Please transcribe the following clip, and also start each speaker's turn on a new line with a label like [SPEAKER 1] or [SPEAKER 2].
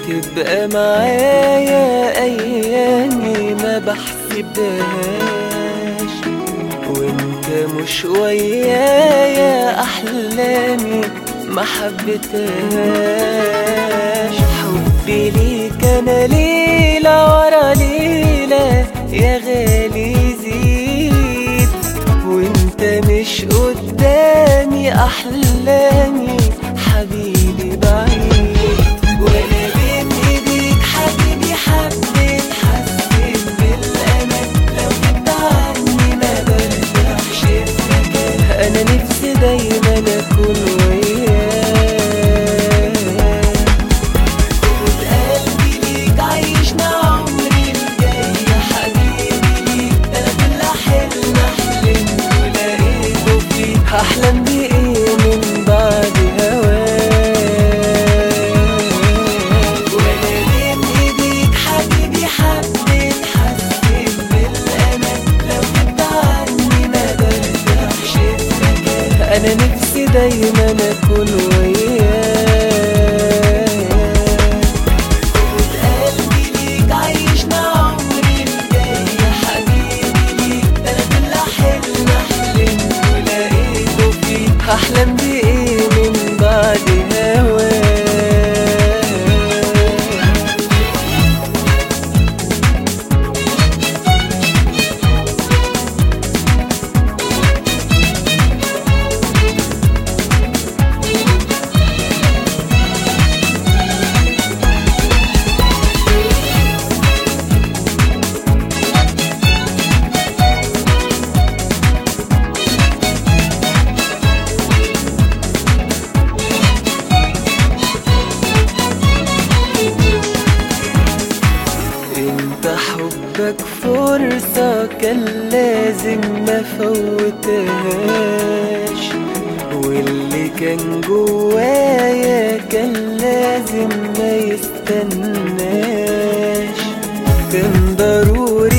[SPEAKER 1] وتبقى معايا ايامي ما بحسبهاش وانت مش ويايا احلامي ما حبتهاش حبي ليك انا ليلة ورا ليلة يا غالي زيد وانت مش قدامي احلامي حبيبي بعيد وانا بين ايديك حبيبي حبيت حسيت بالامل لو كنت عني ما برتاحش في مكان انا نفسي دايما اكون وياك خد قلبي ليك عيشنا عمري الجاي يا حبيبي ليك ده انا كل حلم حلمت ولقيته فيك هحلم بايه من بعد هواك وانا بين ايديك حبيبي حبيت حسيت بالامل لو كنت عني ما برتاحش في مكان انا نفسي دايما اكون وياك خد قلبي ليك عيشنا عمري الجاي يا حبيبي ليك ده انا كل حلم حلمت ولقيته فيك هحلم بايه من بعد هواك انت حبك فرصة كان لازم ما فوتهاش واللي كان جوايا كان لازم ما يستناش كان ضروري